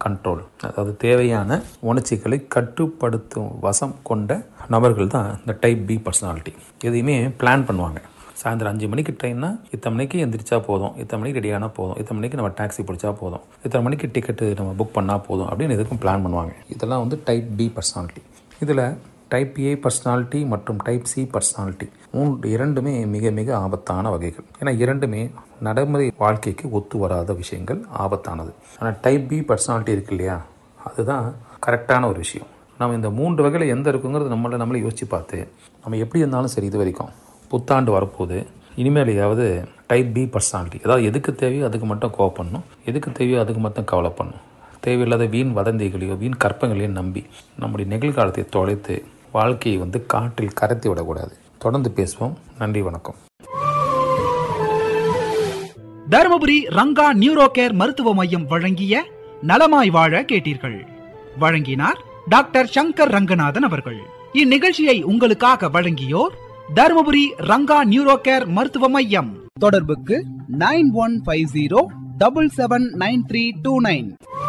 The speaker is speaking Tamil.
கண்ட்ரோல் அதாவது தேவையான உணர்ச்சிகளை கட்டுப்படுத்தும் வசம் கொண்ட நபர்கள் தான் இந்த டைப் பி பர்சனாலிட்டி எதையுமே பிளான் பண்ணுவாங்க சாயந்தரம் அஞ்சு மணிக்கு ட்ரெயின்னா இத்தனை மணிக்கு எந்திரிச்சா போதும் இத்தனை மணிக்கு ரெடி ஆனால் போதும் இத்தனை மணிக்கு நம்ம டாக்ஸி பிடிச்சா போதும் இத்தனை மணிக்கு டிக்கெட்டு நம்ம புக் பண்ணால் போதும் அப்படின்னு எதுக்கும் பிளான் பண்ணுவாங்க இதெல்லாம் வந்து டைப் பி பர்சனாலிட்டி இதில் டைப் ஏ பர்சனாலிட்டி மற்றும் டைப் சி பர்சனாலிட்டி மூன்று இரண்டுமே மிக மிக ஆபத்தான வகைகள் ஏன்னா இரண்டுமே நடைமுறை வாழ்க்கைக்கு ஒத்து வராத விஷயங்கள் ஆபத்தானது ஆனால் டைப் பி பர்சனாலிட்டி இருக்கு இல்லையா அதுதான் கரெக்டான ஒரு விஷயம் நம்ம இந்த மூன்று வகையில் எந்த இருக்குங்கிறது நம்மளை நம்மளே யோசிச்சு பார்த்து நம்ம எப்படி இருந்தாலும் சரி இது வரைக்கும் புத்தாண்டு வரப்போகுது இனிமேலையாவது டைப் பி பர்சனாலிட்டி அதாவது எதுக்கு தேவையோ அதுக்கு மட்டும் கோவம் பண்ணணும் எதுக்கு தேவையோ அதுக்கு மட்டும் கவலை பண்ணணும் தேவையில்லாத வீண் வதந்திகளையோ வீண் கற்பங்களையோ நம்பி நம்முடைய நிகழ்காலத்தை தொலைத்து வாழ்க்கையை வந்து காற்றில் கரைத்து விடக்கூடாது தொடர்ந்து பேசுவோம் நன்றி வணக்கம் தருமபுரி ரங்கா நியூரோ கேர் மருத்துவ மையம் வழங்கிய நலமாய் வாழ கேட்டீர்கள் வழங்கினார் டாக்டர் சங்கர் ரங்கநாதன் அவர்கள் இந்நிகழ்ச்சியை உங்களுக்காக வழங்கியோர் தருமபுரி ரங்கா நியூரோ கேர் மருத்துவ மையம் தொடர்புக்கு nine one five zero double seven nine three two nine